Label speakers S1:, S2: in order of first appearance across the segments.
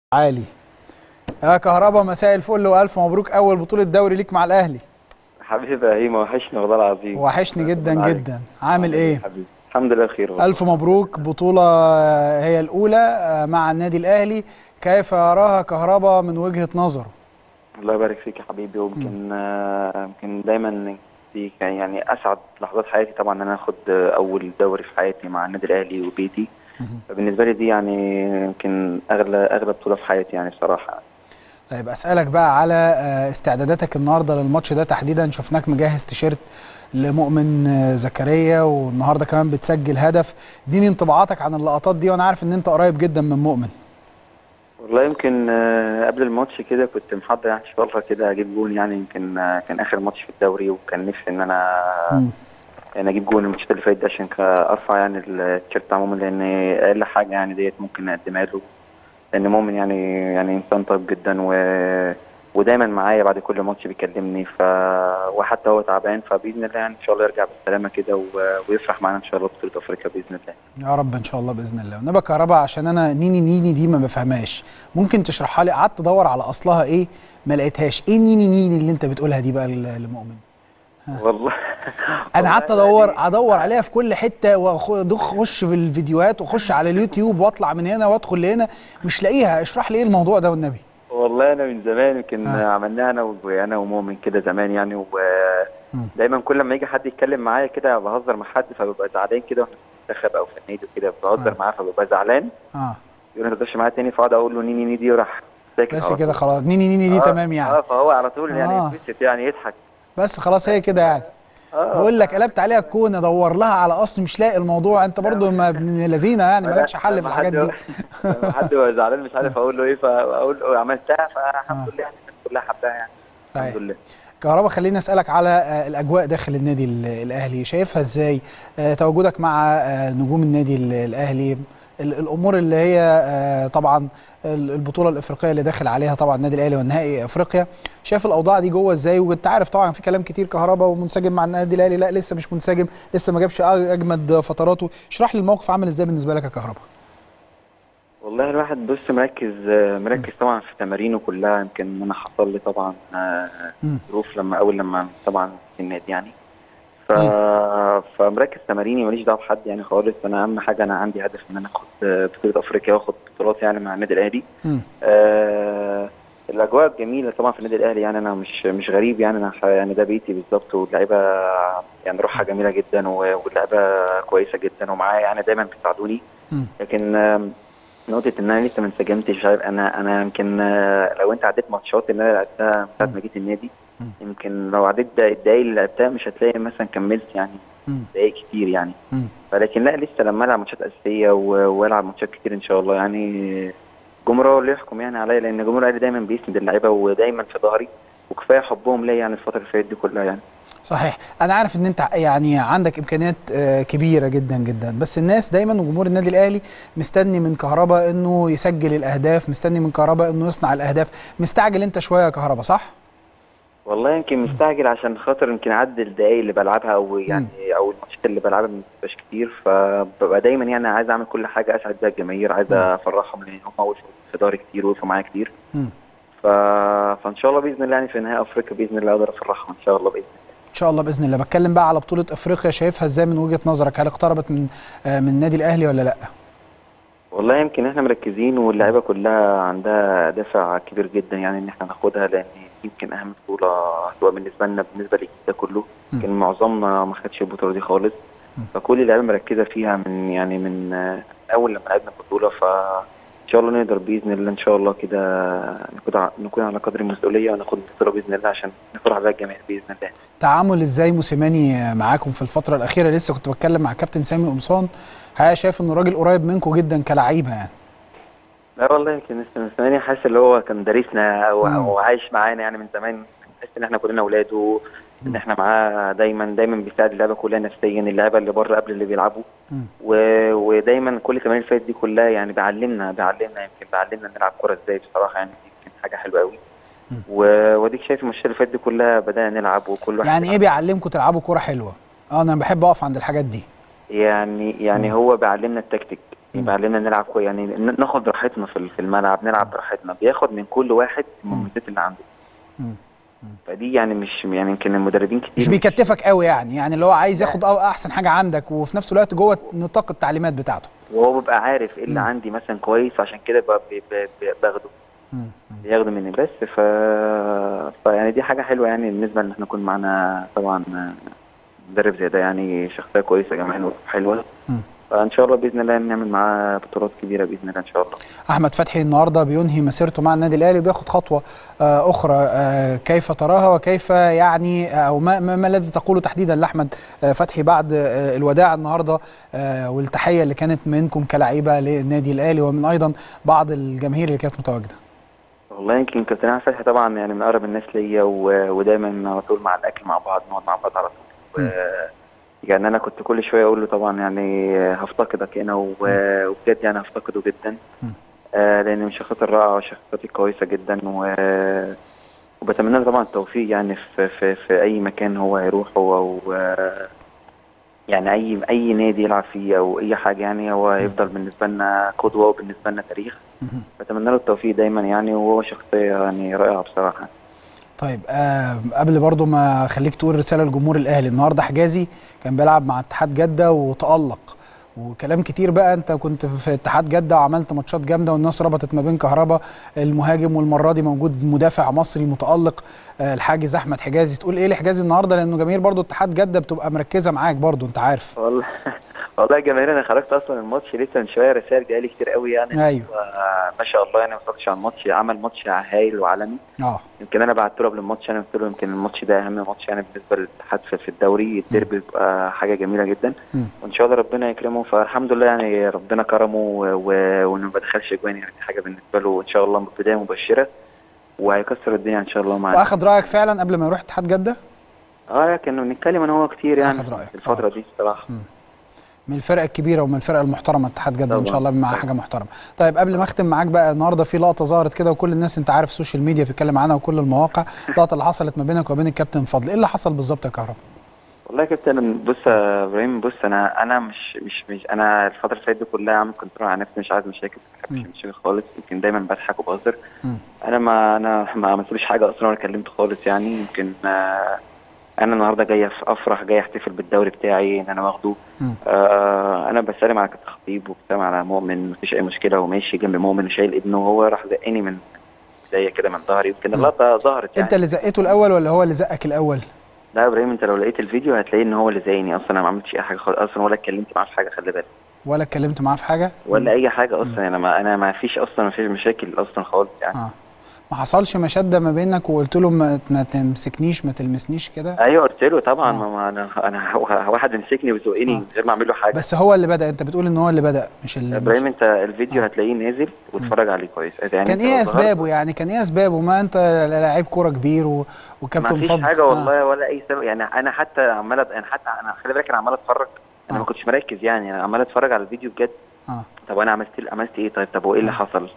S1: عالي يا كهربا مساء الفل والف مبروك اول بطوله دوري ليك مع الاهلي
S2: حبيبي ابراهيم وحشني والله العظيم
S1: وحشني جدا جدا عامل ايه
S2: حبيبي الحمد لله بخير والله.
S1: الف مبروك بطوله هي الاولى مع النادي الاهلي كيف يراها كهربا من وجهه نظره
S2: الله يبارك فيك يا حبيبي ويمكن آه، يمكن دايما دي كان يعني اسعد لحظات حياتي طبعا ان انا اخد اول دوري في حياتي مع النادي الاهلي وبيتي فبالنسبه لي دي يعني يمكن اغلى اغلى بطوله في حياتي يعني بصراحه
S1: طيب اسالك بقى على آه، استعداداتك النهارده للماتش ده تحديدا شفناك مجهز تيشيرت لمؤمن آه، زكريا والنهارده كمان بتسجل هدف اديني انطباعاتك عن اللقطات دي وانا عارف ان انت قريب جدا من مؤمن
S2: والله يمكن آه، قبل الماتش كده كنت محضر يعني شغله كده اجيب جون يعني يمكن آه، كان اخر ماتش في الدوري وكان نفسي ان انا
S1: مم.
S2: يعني اجيب جون الماتش اللي فات ده عشان ك- ارفع يعني التيشيرت بتاع مؤمن لان اقل حاجه يعني ديت ممكن اقدمها له لان مؤمن يعني يعني انسان طيب جدا و ودايما معايا بعد كل ماتش بيكلمني ف وحتى هو تعبان فباذن الله يعني ان شاء الله يرجع بالسلامه كده و... ويفرح معانا ان شاء الله بطوله افريقيا باذن الله
S1: يا رب ان شاء الله باذن الله ونبقى كهربا عشان انا نيني نيني دي ما بفهمهاش ممكن تشرحها لي قعدت ادور على اصلها ايه ما لقيتهاش ايه نيني نيني اللي انت بتقولها دي بقى ل- لمؤمن
S2: والله
S1: انا قعدت
S2: والله
S1: ادور
S2: يعني-
S1: ادور عليها في كل حته واخش في الفيديوهات واخش على اليوتيوب واطلع من هنا وادخل لهنا مش لاقيها اشرح لي ايه الموضوع ده والنبي
S2: والله انا من زمان يمكن
S1: آه.
S2: عملناها انا وانا ومؤمن كده زمان يعني
S1: مم.
S2: ودايما كل ما يجي حد يتكلم معايا كده بهزر مع حد فببقى زعلان كده واحنا في المنتخب او في النادي وكده بهزر
S1: آه.
S2: معاه فببقى زعلان
S1: اه
S2: يقول ما تقدرش معايا تاني فاقعد اقول له نيني نيني دي وراح ساكت
S1: بس
S2: على
S1: كده
S2: طول.
S1: خلاص نيني نيني دي
S2: آه،
S1: تمام يعني
S2: اه فهو على طول يعني
S1: آه.
S2: يتبسط يعني يضحك
S1: بس خلاص هي كده يعني
S2: اه
S1: بقول لك قلبت عليها الكون ادور لها على اصل مش لاقي الموضوع انت برضو ما ابن لذينه يعني
S2: أنا-
S1: مالكش حل
S2: لما
S1: في الحاجات
S2: حد-
S1: دي
S2: لما حد هو زعلان مش عارف اقول له ايه فاقول له عملتها فالحمد
S1: آه.
S2: لله يعني الناس كلها حباها يعني
S1: صحيح.
S2: الحمد لله
S1: كهربا خليني اسالك على آه، الاجواء داخل النادي ال- الاهلي شايفها ازاي آه، تواجدك مع آه، نجوم النادي ال- الاهلي ال- الامور اللي هي آه، طبعا ال- البطوله الافريقيه اللي داخل عليها طبعا النادي الاهلي والنهائي افريقيا شايف الاوضاع دي جوه ازاي وانت عارف طبعا في كلام كتير كهربا ومنسجم مع النادي الاهلي لا لسه مش منسجم لسه ما جابش اجمد فتراته اشرح لي الموقف عامل ازاي بالنسبه لك يا كهربا
S2: والله الواحد بص مركز مركز طبعا في تمارينه كلها يمكن انا حصل لي طبعا آه،
S1: مم.
S2: ظروف لما اول لما طبعا في النادي يعني ف...
S1: مم.
S2: فمركز تماريني ماليش دعوه بحد يعني خالص انا اهم حاجه انا عندي هدف ان انا اخد آه، بطوله افريقيا واخد بطولات يعني مع النادي الاهلي
S1: مم.
S2: آه الاجواء الجميله طبعا في النادي الاهلي يعني انا مش مش غريب يعني انا ح- يعني ده بيتي بالظبط واللعيبه يعني روحها جميله جدا و- واللعيبه كويسه جدا ومعايا يعني دايما بيساعدوني
S1: مم.
S2: لكن آم، نقطة إن أنا لسه ما انسجمتش مش عارف أنا أنا يمكن آه، لو أنت عديت ماتشات اللي أنا لعبتها من ساعة ما جيت النادي
S1: مم.
S2: يمكن لو عديت دا- الدقايق اللي لعبتها مش هتلاقي مثلا كملت يعني
S1: مم.
S2: دقايق كتير يعني
S1: مم.
S2: ولكن لا لسه لما ألعب ماتشات أساسية و- وألعب ماتشات كتير إن شاء الله يعني الجمهور هو اللي يحكم يعني عليا لأن الجمهور الأهلي دايما بيسند اللعيبة ودايما في ظهري وكفاية حبهم ليا يعني الفترة اللي فاتت دي كلها يعني
S1: صحيح انا عارف ان انت يعني عندك امكانيات آه، كبيره جدا جدا بس الناس دايما وجمهور النادي الاهلي مستني من كهربا انه يسجل الاهداف مستني من كهربا انه يصنع الاهداف مستعجل انت شويه يا كهربا صح
S2: والله يمكن مستعجل عشان خاطر يمكن اعدي الدقايق اللي بلعبها او يعني او الماتشات اللي بلعبها ما بتبقاش كتير فببقى دايما يعني عايز اعمل كل حاجه اسعد بيها الجماهير عايز
S1: مم.
S2: افرحهم لان هم وقفوا في ظهري كتير وقفوا معايا كتير
S1: مم.
S2: ف... فان شاء الله باذن الله يعني في نهائي افريقيا باذن الله اقدر افرحهم ان شاء الله باذن الله
S1: ان شاء الله باذن الله بتكلم بقى على بطوله افريقيا شايفها ازاي من وجهه نظرك هل اقتربت من آه، من النادي الاهلي ولا لا
S2: والله يمكن احنا مركزين واللعيبه كلها عندها دافع كبير جدا يعني ان احنا ناخدها لان يمكن اهم بطوله هتبقى بالنسبه لنا بالنسبه للجيل ده كله
S1: مم.
S2: يمكن معظمنا ما خدش البطوله دي خالص
S1: مم.
S2: فكل اللعيبه مركزه فيها من يعني من آه، اول لما لعبنا البطوله فان شاء الله نقدر باذن الله ان شاء الله كده نكون ع- نكون على قدر المسؤوليه وناخد البطوله باذن الله عشان نفرح بيها الجميع باذن الله
S1: تعامل ازاي موسيماني معاكم في الفتره الاخيره لسه كنت بتكلم مع كابتن سامي قمصان حقيقه شايف انه راجل قريب منكم جدا كلعيبه يعني
S2: لا والله يمكن لسه من زمان حاسس اللي هو كان دارسنا او,
S1: مم.
S2: أو عايش معانا يعني من زمان تحس ان احنا كلنا اولاده
S1: مم.
S2: ان احنا معاه دايما دايما بيساعد اللعيبه كلها نفسيا اللعيبه اللي بره قبل اللي بيلعبوا
S1: مم.
S2: و... ودايما كل التمارين اللي فاتت دي كلها يعني بيعلمنا بيعلمنا يمكن بيعلمنا نلعب كوره ازاي بصراحه يعني دي يمكن حاجه حلوه قوي
S1: مم.
S2: و... وديك شايف الماتشات اللي فاتت دي كلها بدانا نلعب وكل واحد
S1: يعني ايه بيعلمكم تلعبوا كوره حلوه اه انا بحب اقف عند الحاجات دي
S2: يعني يعني
S1: مم.
S2: هو بيعلمنا التكتيك يبقى علينا نلعب كويس يعني ن- ناخد راحتنا في في الملعب نلعب براحتنا بياخد من كل واحد المميزات اللي عنده
S1: مم.
S2: فدي يعني مش يعني يمكن المدربين كتير
S1: مش بيكتفك قوي يعني يعني اللي هو عايز ياخد أو احسن حاجه عندك وفي نفس الوقت جوه نطاق التعليمات بتاعته
S2: وهو بيبقى عارف ايه اللي
S1: مم.
S2: عندي مثلا كويس عشان كده ب- ب- ب- ب- باخده
S1: مم. مم.
S2: بياخده مني بس ف... فيعني دي حاجه حلوه يعني بالنسبه ان احنا نكون معانا طبعا مدرب زي ده يعني شخصيه كويسه كمان وحلوه
S1: مم.
S2: فان شاء الله باذن الله نعمل معاه بطولات كبيره باذن الله ان شاء الله
S1: احمد فتحي النهارده بينهي مسيرته مع النادي الاهلي وبياخد خطوه آه، اخرى آه، كيف تراها وكيف يعني آه، او ما, ما, ما الذي تقوله تحديدا لاحمد آه، فتحي بعد آه، الوداع النهارده آه، والتحيه اللي كانت منكم كلاعيبه للنادي الاهلي ومن ايضا بعض الجماهير اللي كانت متواجده
S2: والله يمكن كابتن احمد فتحي طبعا يعني من اقرب الناس ليا و... ودايما على طول مع الاكل مع بعض نقعد مع بعض على طول و... يعني انا كنت كل شويه اقول له طبعا يعني هفتقدك هنا و... وبجد يعني هفتقده جدا
S1: مم.
S2: آه لان من شخصيات الرائعه وشخصيات كويسه جدا و... وبتمنى له طبعا التوفيق يعني في في, في اي مكان هو هيروح هو و... يعني اي اي نادي يلعب فيه او اي حاجه يعني هو هيفضل بالنسبه لنا قدوه وبالنسبه لنا تاريخ
S1: مهم.
S2: بتمنى له التوفيق دايما يعني وهو شخصيه يعني رائعه بصراحه
S1: طيب آه قبل برضو ما خليك تقول رساله لجمهور الاهلي النهارده حجازي كان بيلعب مع اتحاد جده وتالق وكلام كتير بقى انت كنت في اتحاد جده وعملت ماتشات جامده والناس ربطت ما بين كهربا المهاجم والمره دي موجود مدافع مصري متالق آه الحاجز احمد حجازي تقول ايه لحجازي النهارده لانه جماهير برضو اتحاد جده بتبقى مركزه معاك برضو انت عارف
S2: والله والله يا جماهير انا خرجت اصلا الماتش لسه من شويه رسائل جايه كتير قوي يعني
S1: ايوه
S2: آه، ما شاء الله يعني ما وصلتش على الماتش عمل ماتش هايل وعالمي
S1: اه
S2: يمكن انا بعت له قبل الماتش انا قلت له يمكن الماتش ده اهم ماتش يعني بالنسبه للاتحاد في في الدوري الديربي بيبقى حاجه جميله جدا
S1: مم.
S2: وان شاء الله ربنا يكرمه فالحمد لله يعني ربنا كرمه و- و- وانه ما بدخلش اجوان يعني دي حاجه بالنسبه له ان شاء الله بدايه مبشره وهيكسر الدنيا ان شاء الله معانا
S1: واخد رايك فعلا قبل ما يروح اتحاد جده
S2: اه كنا بنتكلم ان هو كتير يعني
S1: أخد رأيك.
S2: في الفتره
S1: آه.
S2: دي الصراحه
S1: من الفرق الكبيره ومن الفرق المحترمه اتحاد جده وان
S2: طبعاً.
S1: شاء الله معاه
S2: طبعاً.
S1: حاجه محترمه طيب قبل ما اختم معاك بقى النهارده في لقطه ظهرت كده وكل الناس انت عارف السوشيال ميديا بتتكلم عنها وكل المواقع اللقطه اللي حصلت ما بينك وبين الكابتن فضل ايه اللي حصل بالظبط يا كهربا
S2: والله يا كابتن بص يا ابراهيم بص انا انا مش مش مش انا الفتره اللي فاتت دي كلها عامل كنترول على نفسي مش عايز مشاكل ما بحبش
S1: مم.
S2: المشاكل خالص يمكن دايما بضحك وبهزر
S1: مم.
S2: انا ما انا ما عملتلوش حاجه اصلا ولا كلمته خالص يعني يمكن آه، انا النهارده جاي في افرح جاي احتفل بالدوري بتاعي ان انا واخده
S1: مم.
S2: آه انا بسلم على كابتن خطيب وبسلم على مؤمن مفيش اي مشكله وماشي جنب مؤمن وشايل ابنه وهو راح زقني من زي كده من ظهري يمكن اللقطه ظهرت يعني
S1: انت اللي زقته الاول ولا هو اللي زقك الاول
S2: لا يا ابراهيم انت لو لقيت الفيديو هتلاقي ان هو اللي زيني اصلا انا ما عملتش اي حاجه خالص اصلا ولا اتكلمت معاه في حاجه خلي بالك
S1: ولا اتكلمت معاه في حاجه
S2: ولا اي حاجه اصلا انا ما انا ما فيش اصلا ما فيش مشاكل اصلا خالص يعني
S1: اه ما حصلش مشاده ما بينك وقلت له ما, ما تمسكنيش ما تلمسنيش كده
S2: ايوه قلت له طبعا
S1: آه.
S2: ما ما انا انا هو- واحد مسكني وزقني
S1: آه.
S2: من غير ما اعمل له حاجه
S1: بس هو اللي بدا انت بتقول ان هو اللي بدا مش
S2: يا
S1: اللي
S2: ابراهيم انت الفيديو
S1: آه.
S2: هتلاقيه نازل واتفرج عليه كويس يعني
S1: كان
S2: انت
S1: ايه
S2: لو ظهرت-
S1: اسبابه يعني كان ايه اسبابه ما انت لعيب كوره كبير و...
S2: ما
S1: وكابتن
S2: فيش
S1: فضل
S2: حاجه
S1: آه.
S2: والله ولا اي سبب يعني انا حتى عمال أت- يعني حتى انا خلي بالك انا عمال اتفرج انا
S1: آه.
S2: ما كنتش مركز يعني انا عمال اتفرج على الفيديو بجد
S1: اه
S2: طب انا عملت عملت ايه طيب طب هو ايه اللي
S1: آه.
S2: حصل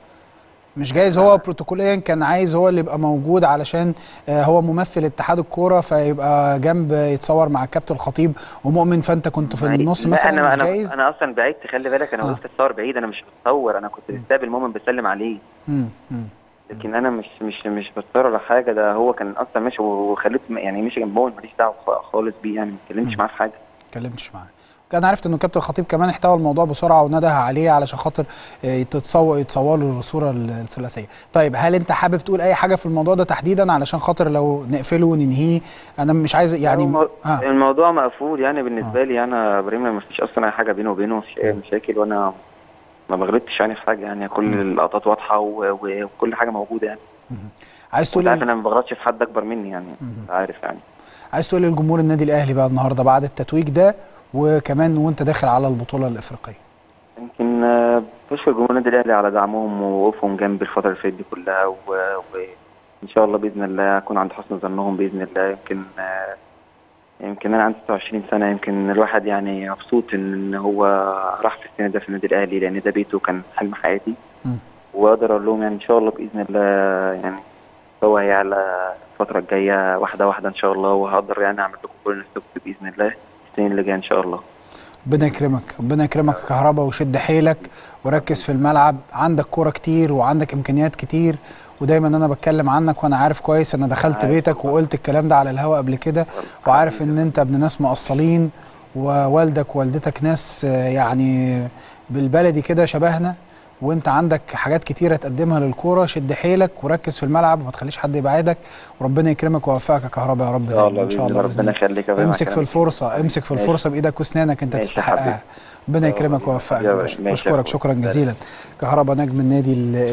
S1: مش جايز هو بروتوكوليا كان عايز هو اللي يبقى موجود علشان آه، هو ممثل اتحاد الكوره فيبقى جنب يتصور مع الكابتن الخطيب ومؤمن فانت كنت في
S2: ما-
S1: النص
S2: لا،
S1: مثلا
S2: انا
S1: مش
S2: انا
S1: جايز
S2: انا اصلا بعدت خلي بالك انا
S1: آه.
S2: وقفت اتصور بعيد انا مش بتصور انا كنت بستقبل مؤمن بسلم عليه
S1: مم، مم.
S2: لكن انا مش مش مش بتصور ولا حاجه ده هو كان اصلا ماشي وخليت يعني مشي جنب مؤمن ماليش دعوه خ- خالص بيه يعني ما اتكلمتش
S1: مم.
S2: معاه في حاجه
S1: اتكلمتش معاه كان عرفت انه كابتن الخطيب كمان احتوى الموضوع بسرعه ونده عليه علشان خاطر آه، تتصور يتصور له الصوره الثلاثيه طيب هل انت حابب تقول اي حاجه في الموضوع ده تحديدا علشان خاطر لو نقفله وننهيه انا مش عايز يعني
S2: المو-
S1: آه.
S2: الموضوع مقفول يعني بالنسبه لي انا ابراهيم ما فيش اصلا اي حاجه بيني وبينه مفيش اي مشاكل وانا ما بغلطتش يعني في حاجه يعني كل
S1: مم.
S2: اللقطات واضحه و- و- وكل حاجه موجوده يعني
S1: عايز
S2: انت
S1: تقول
S2: عارف
S1: إيه؟
S2: انا ما بغلطش في حد اكبر مني يعني
S1: مم.
S2: انت عارف يعني
S1: عايز تقول إيه لجمهور النادي الاهلي بقى النهارده بعد التتويج ده وكمان وانت داخل على البطوله الافريقيه
S2: يمكن آه، بشكر جمهور النادي الاهلي على دعمهم ووقوفهم جنبي الفتره اللي فاتت دي كلها و- وان شاء الله باذن الله اكون عند حسن ظنهم باذن الله يمكن آه، يمكن انا عندي 26 سنه يمكن الواحد يعني مبسوط ان هو راح في السنه ده في النادي الاهلي لان ده بيته كان حلم حياتي
S1: مم.
S2: واقدر اقول لهم يعني ان شاء الله باذن الله يعني هو هيعلى الفتره الجايه واحده واحده ان شاء الله وهقدر يعني اعمل لكم كل اللي نفسكم فيه باذن الله السنين اللي جايه ان شاء الله
S1: ربنا يكرمك ربنا يكرمك يا كهربا وشد حيلك وركز في الملعب عندك كوره كتير وعندك امكانيات كتير ودايما انا بتكلم عنك وانا عارف كويس انا دخلت
S2: عارف
S1: بيتك
S2: والله.
S1: وقلت الكلام ده على الهوا قبل كده وعارف ان انت ابن ناس مقصلين ووالدك ووالدتك ناس آه، يعني بالبلدي كده شبهنا وانت عندك حاجات كتيره تقدمها للكوره شد حيلك وركز في الملعب وما تخليش حد يبعدك وربنا يكرمك ويوفقك يا كهربا يا رب
S2: ان شاء الله
S1: دايما ان شاء
S2: بإذن
S1: الله
S2: الله
S1: بإذن
S2: ربنا
S1: الله.
S2: يخليك يا بيه، مع
S1: امسك في
S2: كلامك.
S1: الفرصه امسك في
S2: ماشي.
S1: الفرصه بايدك واسنانك انت
S2: ماشي يا
S1: تستحقها
S2: حبيبي.
S1: ربنا
S2: يلا
S1: يكرمك
S2: بينا.
S1: ويوفقك
S2: يلا
S1: بش-
S2: ماشي يا
S1: بشكرك
S2: أخويا.
S1: شكرا
S2: سلام.
S1: جزيلا كهربا نجم النادي ال-